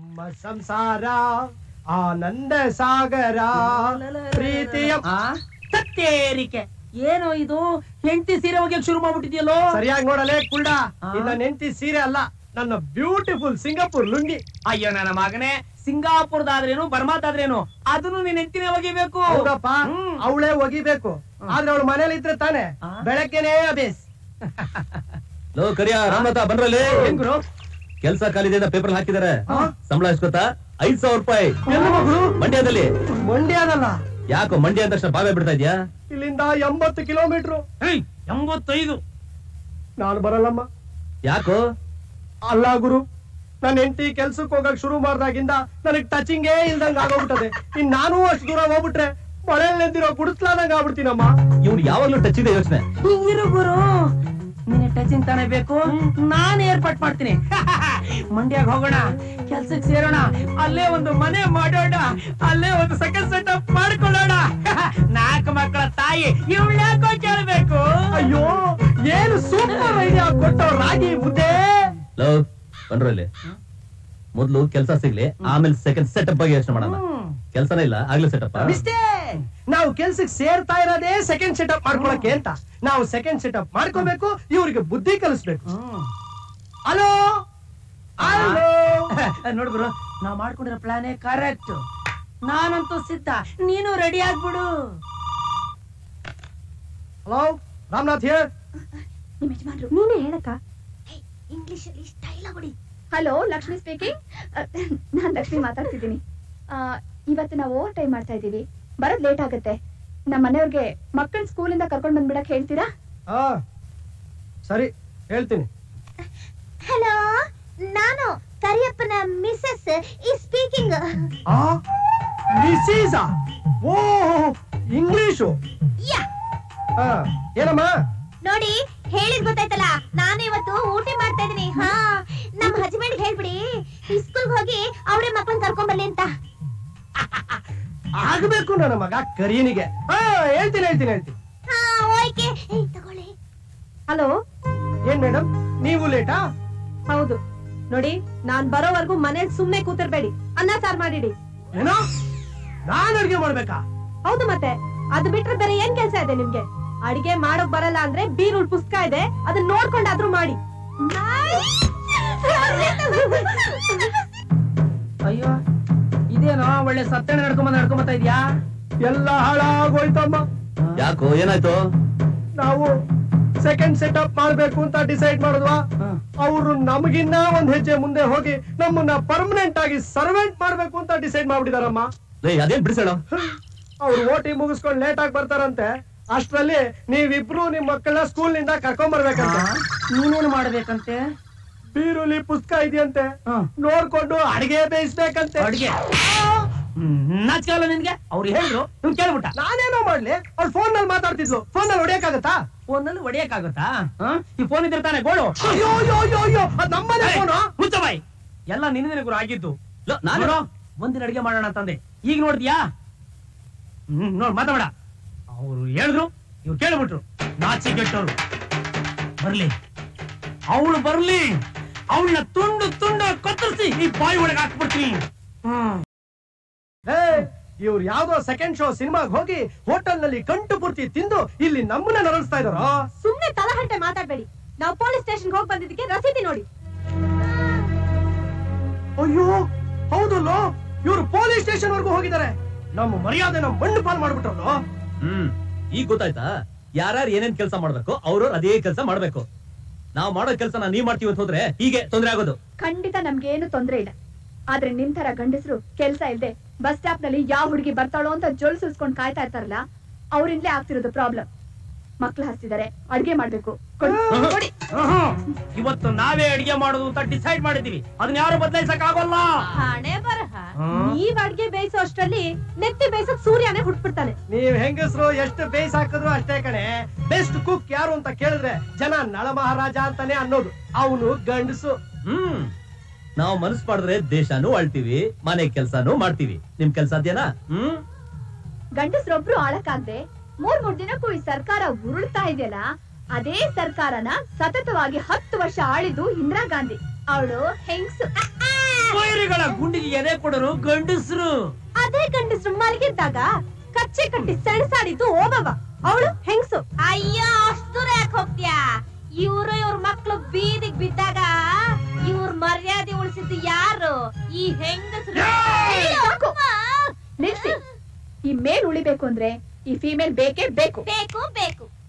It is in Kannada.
ನಮ್ಮ ಸಂಸಾರ ಆನಂದ ಸಾಗರ ಪ್ರೀತಿಯ ಆ? ತತ್ತೇರಿಕೆ ಏನೋ ಇದು ಹೆಂಡತಿ ಸೀರೆ ಒಗ್ಯಕ್ ಶುರು ಮಾಡ್ಬಿಟ್ಟಿದ್ಯಲ್ಲೋ ಸರಿಯಾಗಿ ನೋಡಲೇ ಕುಳ್ಳ ಆ? ಇನ್ನ ನೆಂಟಿ ಸೀರೆ ಅಲ್ಲ ನನ್ನ ಬ್ಯೂಟಿಫುಲ್ ಸಿಂಗಾಪುರ್ ಲುಂಗಿ ಅಯ್ಯೋ ನನ್ನ ಮಗನೇ ಸಿಂಗಾಪುರದಾದ್ರೇನು ಬರ್ಮಾತಾದ್ರೇನು ಅದನ್ನು ನೀನ್ ಹೆಂಡತಿನೇ ಒಗಿಬೇಕು ಹೌದಪ್ಪ ಹ್ಮ್. ಅವಳೇ ಒಗಿಬೇಕು ಆದ್ರೆ ಅವಳು ಮನೇಲಿ ಇದ್ರೆ ತಾನೆ ಆ? ಬೆಳಗ್ಗೆನೇ ಅಬೇಸ್ ಲೋ ಕರಿಯ ರಾಮನಾಥ ಬನ್ರಲ್ಲಿ ಏನ್ ಗುರು ಕೆಲ್ಸ ಖಾಲಿದೆ ಪೇಪರ್ ಹಾಕಿದಾರೆ ಆ? ಸಂಬಳ ಎಷ್ಟು ಗೊತ್ತಾ ಐದ್ ಸಾವಿರ ರೂಪಾಯಿ ಎಲ್ಲ ಮಗಳು ಮಂಡ್ಯದಲ್ಲಿ ಮಂಡ್ಯದಲ್ಲ ಯಾಕೋ ಮಂಡ್ಯ ಅಂದ ತಕ್ಷಣ ಬಾವೇ ಬಿಡ್ತಾ ಇದ್ಯಾ ಇಲ್ಲಿಂದ ಎಂಬತ್ತು ಕಿಲೋಮೀಟರ್ ಏಯ್, ಎಂಬತ್ತೈದು ನಾನು ಬರಲ್ಲಮ್ಮ ಯಾಕೋ ಅಲ್ಲ ಗುರು ನನ್ನ ಹೆಂಡತಿ ಕೆಲ್ಸಕ್ಕೆ ಹೋಗಕ್ ಶುರು ಮಾಡ್ದಾಗಿಂದ ನನಗ್ ಟಚಿಂಗೇ ಇಲ್ದಂಗ ಆಗೋಗ್ಬಿಟ್ಟದೆ ಇನ್ ನಾನು ಅಷ್ಟು ದೂರ ಹೋಗ್ಬಿಟ್ರೆ ಮಳೆಯಲ್ಲಿ ನೆಂದಿರೋ ಗುಡಿಸ್ಲಾದಂಗ ಆಗ್ಬಿಡ್ತೀನಮ್ಮ ಇವ್ನು ಯಾವಾಗ್ಲೂ ಟಚ್ ಇದೆ ಯೋಚನೆ ಇರು ಗುರು ನಿನ್ನ ಟಚಿಂಗ್ ತಾನೇ ಬೇಕು ನಾನ್ ಏರ್ಪಾಟ್ ಮಾಡ್ತೀನಿ ಮಂಡ್ಯಾಗ ಹೋಗೋಣ ಕೆಲ್ಸಕ್ಕೆ ಸೇರೋಣ ಅಲ್ಲೇ ಒಂದು ಮನೆ ಮಾಡೋಣ ಅಲ್ಲೇ ಒಂದು ಸೆಕೆಂಡ್ ಸೆಟಪ್ ಮಾಡ್ಕೊಳ್ಳೋಣ ನಾಲ್ಕು ಮಕ್ಕಳ ತಾಯಿ ಇವಳ್ಯಾಕೋ ಕೇಳ್ಬೇಕು ಅಯ್ಯೋ ಏನು ಸೂಪರ್ ಐಡಿಯಾ ಕೊಟ್ಟೋ ರಾಗಿ ಮುದ್ದೆ ಲೋ ಬನ್ರಲ್ಲಿ ಮೊದ್ಲು ಕೆಲ್ಸ ಸಿಗ್ಲಿ ಆಮೇಲೆ ಸೆಕೆಂಡ್ ಸೆಟಪ್ ಬಗ್ಗೆ ಯೋಚನೆ ಮಾಡೋಣ ಹ್ಮ್. ಕೆಲ್ಸನೇ ಇಲ್ಲ ಆಗ್ಲೇ ಸೆಟಪ್ ಮಿಸ್ಟೇಕ್ ನಾವು ಕೆಲ್ಸಕ್ಕೆ ಸೇರ್ತಾ ಇರೋದೇ ಸೆಕೆಂಡ್ ಸೆಟಪ್ ಮಾಡ್ಕೊಳಕ್ಕೆ ಅಂತ ನಾವು ಸೆಕೆಂಡ್ ಸೆಟಪ್ ಮಾಡ್ಕೋಬೇಕು ಇವ್ರಿಗೆ ಬುದ್ಧಿ ಕಲಿಸ್ಬೇಕು ಹ್ಮ್. ಹಲೋ ಹಲೋ ನೋಡು ಗುರು ನಾವ್ ಮಾಡ್ಕೊಂಡಿರೋ ಪ್ಲಾನೇ ಕರೆಕ್ಟ್ ನಾನಂತೂ ಸಿದ್ಧ ನೀನು ರೆಡಿ ಆಗ್ಬಿಡು ಹಲೋ ರಾಮನಾಥ್ ಹಿಯರ್ ನಿಮ್ ಯಜಮಾನ್ರು ನೀನೇ ಹೇಳಕ್ಕ ಇಂಗ್ಲಿಷ್ ಅಲ್ಲಿ ಸ್ಟೈಲ್ ಹೊಡಿ ಹಲೋ ಲಕ್ಷ್ಮಿ ಸ್ಪೀಕಿಂಗ್ ನಾನ್ ಲಕ್ಷ್ಮಿ ಮಾತಾಡ್ತಿದ್ದೀನಿ ಆ, ಇವತ್ತು ನಾವು ಓವರ್ ಟೈಮ್ ಮಾಡ್ತಾ ಇದೀವಿ ಬರೋದ್ ಲೇಟ್ ಆಗುತ್ತೆ ನಮ್ಮ ಮನೆಯವ್ರಿಗೆ ಮಕ್ಕಳ ಸ್ಕೂಲಿಂದ ಕರ್ಕೊಂಡ್ ಬಂದ್ಬಿಡಕ್ ಹೇಳ್ತೀರಾ ಹಾ ಸರಿ ಹೇಳ್ತೀನಿ ಹಲೋ ನಾನು ಕರಿಯಪ್ಪನ ಮಿಸಸ್ ಈ ಸ್ಪೀಕಿಂಗ್ ಆ ಮಿಸೀಸ ಓ ಇಂಗ್ಲಿಷು ಯಾ ಹಾ ಏನಮ್ಮ ನೋಡಿ ಹೇಳಿದ್ ಗೊತ್ತಾಯ್ತಲ್ಲ ನಾನು ಇವತ್ತು ಊಟ ಮಾಡ್ತಾ ಇದೀನಿ ಹಾ ನಮ್ ಹಸ್ಬೆಂಡ್ ಹೇಳ್ಬಿಡಿ ಸ್ಕೂಲ್ ಹೋಗಿ ಅವರೇ ಮಕ್ಕಳನ್ನ ಕರ್ಕೊಂಡ್ ಬರ್ಲಿ ಅಂತ ಆಗ್ಬೇಕು ನನ್ನ ಮಗ ಕರೀನಿಗೆ ಹಾ ಹೇಳ್ತೀನಿ ಹೇಳ್ತೀನಿ ಹೇಳ್ತೀನಿ ಹಾ ಓಕೆ ತಗೊಳ್ಳಿ ಹಲೋ ಏನ್ ಮೇಡಮ್ ನೀವು ಲೇಟಾ ಹೌದು ನೋಡಿ ನಾನ್ ಬರೋವರೆಗೂ ಮನೇಲಿ ಸುಮ್ನೆ ಕೂತಿರ್ಬೇಡಿ ಅನ್ನ ಸಾರ್ ಮಾಡಿಡಿ ಏನೋ ನಾನ್ ಅಡ್ಗೆ ಮಾಡ್ಬೇಕಾ ಹೌದು ಮತ್ತೆ ಅದು ಬಿಟ್ರೆ ಬೇರೆ ಏನ್ ಕೆಲ್ಸ ಇದೆ ನಿಮ್ಗೆ ಅಡಿಗೆ ಮಾಡೋಕ್ ಬರಲ್ಲ ಅಂದ್ರೆ ಬೀರುಳ್ ಪುಸ್ತಕ ಇದೆ ಅದನ್ನ ನೋಡ್ಕೊಂಡಾದ್ರೂ ಮಾಡಿ ಅಯ್ಯೋ ಇದೇನೋ ಒಳ್ಳೆ ಸತ್ತಣೆ ನಡ್ಕೊಂಬಂದ್ ನಡ್ಕೊಂಬತ್ತಾ ಇದ್ಯಾ ಎಲ್ಲ ಹಾಳಾಗೋಯ್ತಮ್ಮ ಯಾಕೋ ಏನಾಯ್ತು ನಾವು ಸೆಕೆಂಡ್ ಸೆಟಪ್ ಮಾಡ್ಬೇಕು ಅಂತ ಡಿಸೈಡ್ ಮಾಡಿದ್ವಾ ಅವರು ನಮಗಿನ್ನ ಒಂದ್ ಹೆಜ್ಜೆ ಮುಂದೆ ಹೋಗಿ ನಮ್ಮನ್ನ ಪರ್ಮನೆಂಟ್ ಆಗಿ ಸರ್ವೆಂಟ್ ಮಾಡ್ಬೇಕು ಅಂತ ಡಿಸೈಡ್ ಮಾಡ್ಬಿಟ್ಟಿದಾರಮ್ಮ ಲೇ ಅದೇನ್ ಬಿಡಿಸೋಣ ಅವ್ರು ಓಟಿ ಮುಗಿಸ್ಕೊಂಡು ಲೇಟ್ ಆಗಿ ಬರ್ತಾರಂತೆ ಅಷ್ಟ್ರಲ್ಲಿ ನೀವಿಬ್ರು ನಿಮ್ ಮಕ್ಕಳನ್ನ ಸ್ಕೂಲ್ ನಿಂದ ಕರ್ಕೊಂಡ್ ಬರ್ಬೇಕಂತೆ ನೀನೇನು ಮಾಡ್ಬೇಕಂತೆ ಬೀರುಲಿ ಪುಸ್ತಕ ಇದೆಯಂತೆ ಹ್ಮ್. ನೋಡ್ಕೊಂಡು ಅಡಿಗೆ ಬೇಯಿಸ್ಬೇಕಂತೆ ಅಡ್ಗೆ ನಾಚಿಕಲ್ಲ ನಿನ್ಗೆ ಅವ್ರು ಹೇಳಿದ್ರು ನೀವ್ ಕೇಳ್ಬಿಟ್ಟ ನಾನೇನೋ ಮಾಡ್ಲಿ ಅವ್ಳು ಫೋನ್ ನಲ್ಲಿ ಮಾತಾಡ್ತಿದ್ಲು ಫೋನ್ ನಲ್ಲಿ ಹೊಡಿಯಕ್ಕಾಗತ್ತಾ ಫೋನಲ್ಲಿ ಹೊಡಿಯಕ್ಕಾಗುತ್ತಾ ಹ? ಈ ಫೋನ್ ಇದ್ದಿರ್ತಾನೆ ಗೋಳು ಅಯ್ಯೋ ಅಯ್ಯೋ ಅಯ್ಯೋ ಅಯ್ಯೋ ಅದ್ ನಮ್ಮನೆ ಫೋನು ಮುಚ್ಚ ಬಾಯ್ ಎಲ್ಲ ನಿನ್ನ ಗುರು ಆಗಿದ್ದು ಲೋ, ನಾನು ನೋಡು, ಒಂದಿನ ಅಡಿಗೆ ಮಾಡೋಣ ಅಂತಂದೆ ಈಗ ನೋಡ್ದ್ಯಾ ಹ್ಮ್ ನೋಡ್ ಮಾತಾಡ ಅವ್ರು ಹೇಳಿದ್ರು ಇವ್ರು ಕೇಳ್ಬಿಟ್ರು ನಾಚಿ ಕೆಟ್ಟವ್ರು ಬರ್ಲಿ ಅವಳು ಬರ್ಲಿ ಅವಳನ್ನ ತುಂಡು ತುಂಡು ಕತ್ತರಿಸಿ ಈ ಬಾಯಿ ಒಳಗೆ ಹಾಕ್ಬಿಡ್ತೀನಿ ಹ್ಮ್ ಏ ಇವ್ರು ಯಾವ್ದೋ ಸೆಕೆಂಡ್ ಶೋ ಸಿನಿಮಾಗ್ ಹೋಗಿ ಹೋಟೆಲ್ ನಲ್ಲಿ ಕಂಟು ಪೂರ್ತಿ ತಿಂದು ಇಲ್ಲಿ ನಮ್ಮನ್ನ ನರಳಿಸ್ತಾ ಇದಾರೋ ಸುಮ್ನೆ ತಲಹಂಟೆ ಮಾತಾಡ್ಬೇಡಿ ನಾವು ಪೊಲೀಸ್ ಸ್ಟೇಷನ್ ಹೋಗಿ ಬಂದಿದ್ದಕ್ಕೆ ರಸೀದಿ ನೋಡಿ ಅಯ್ಯೋ ಹೌದಲ್ಲೋ ಇವ್ರು ಪೊಲೀಸ್ ಸ್ಟೇಷನ್ ವರ್ಗೂ ಹೋಗಿದ್ದಾರೆ ನಮ್ಮ ಮರ್ಯಾದೆ ನಮ್ಮ ಮಣ್ಣು ಪಾಲ್ ಮಾಡ್ಬಿಟ್ರಲ್ಲೋ ಹ್ಮ್ ಈಗ ಗೊತ್ತಾಯ್ತಾ ಯಾರ್ಯಾರು ಏನೇನ್ ಕೆಲಸ ಮಾಡ್ಬೇಕು ಅವ್ರವ್ರು ಅದೇ ಕೆಲಸ ಮಾಡ್ಬೇಕು ನಾವ್ ಮಾಡೋ ಕೆಲಸನ ನೀವ್ ಮಾಡ್ತೀವಿ ಅಂತ ಹೋದ್ರೆ ಹೀಗೆ ತೊಂದ್ರೆ ಆಗೋದು ಖಂಡಿತ ನಮ್ಗೇನು ತೊಂದ್ರೆ ಇಲ್ಲ ಆದ್ರೆ ನಿಮ್ ತರ ಗಂಡಸರು ಕೆಲ್ಸ ಇಲ್ದೆ ಬಸ್ ಸ್ಟಾಪ್ ನಲ್ಲಿ ಯಾವ ಹುಡುಗಿ ಬರ್ತಾಳೋ ಅಂತ ಜೊಲ್ ಸುಲ್ಸ್ಕೊಂಡ್ ಕಾಯ್ತಾ ಇರ್ತಾರಲ್ಲ ಅವ್ರಿಂದಲೇ ಆಗ್ತಿರೋದು ಪ್ರಾಬ್ಲಮ್ ಮಕ್ಳು ಹಸ್ತಿದ್ದಾರೆ ಅಡ್ಗೆ ಮಾಡ್ಬೇಕು ಕೊಡಿ, ಕೊಡಿ. ಆಹಾ, ಇವತ್ತು ನಾವೇ ಅಡಿಗೆ ಮಾಡೋದು ಅಂತ ಡಿಸೈಡ್ ಮಾಡಿದೀವಿ ಅದನ್ನ ಯಾರು ಬದಲಾಯಿಸಕ್ ಆಗೋಲ್ಲ ಹಣೆ ಬರಹ ಹ್ಮ್. ನೀವ್ ಅಡ್ಗೆ ಬೇಯಿಸೋ ಅಷ್ಟ್ರಲ್ಲಿ ನೆತ್ತಿ ಬೇಯಿಸೋಕ್ ಸೂರ್ಯನೇ ಹುಟ್ಬಿಡ್ತಾನೆ ನೀವ್ ಹೆಂಗಸರು ಎಷ್ಟು ಬೇಯಿಸ್ ಹಾಕಿದ್ರು ಅಷ್ಟೇ ಕಣೆ ಬೆಸ್ಟ್ ಕುಕ್ ಯಾರು ಅಂತ ಕೇಳಿದ್ರೆ ಜನ ನಳ ಮಹಾರಾಜ ಅಂತಾನೆ ಅನ್ನೋದು ಅವನು ಗಂಡಸು ಹ್ಮ್ ನಾವು ಮನಸ್ ಮಾಡಿದ್ರೆ ದೇಶನೂ ಆಳ್ತೀವಿ ಮನೆ ಕೆಲ್ಸಾನು ಮಾಡ್ತೀವಿ ನಿಮ್ ಕೆಲ್ಸ ಅದೇನಾ ಹ್ಮ್ ಗಂಡಸ್ರೊಬ್ರು ಆಳಕ್ಕಾಗ್ದೆ ಮೂರ್ ಮೂರ್ ದಿನಕ್ಕೂ ಈ ಸರ್ಕಾರ ಉರುಳ್ತಾ ಇದೆಯಲ್ಲ ಅದೇ ಸರ್ಕಾರನ ಸತತವಾಗಿ ಹತ್ತು ವರ್ಷ ಆಳಿದ್ದು ಇಂದಿರಾ ಗಾಂಧಿ ಅವಳು ಹೆಂಗ್ಸು ವೈರಿಗಳ ಗುಂಡಿಗೆ ಎದೆ ಕೊಡರು ಗಂಡಸ್ರು ಅದೇ ಗಂಡಸ್ರು ಮಲಗಿದ್ದಾಗ ಕಚ್ಚೆ ಕಟ್ಟಿ ಸೆಣಸಾಡಿದ್ದು ಓಬವ್ವ ಅವಳು ಹೆಂಗ್ಸು ಅಯ್ಯೋ ಅಷ್ಟು ದೂರ ಯಾಕೆ ಹೋಗ್ತೀಯಾ ಇವ್ರು ಇವ್ರ ಮಕ್ಳು ಬೀದಿಗ್ ಬಿದ್ದಾಗ ಇವ್ರ ಮರ್ಯಾದೆ ಉಳಿಸಿದ್ದು ಯಾರು ಈ ಹೆಂಗಸರು ಅಯ್ಯೋ, ಸಾಕು. ನಿಲ್ಸಿ ಈ ಮೇಲ್ ಉಳಿಬೇಕು ಅಂದ್ರೆ ಈ ಫಿಮೇಲ್ ಬೇಕೇ ಬೇಕು ಬೇಕು ಬೇಕು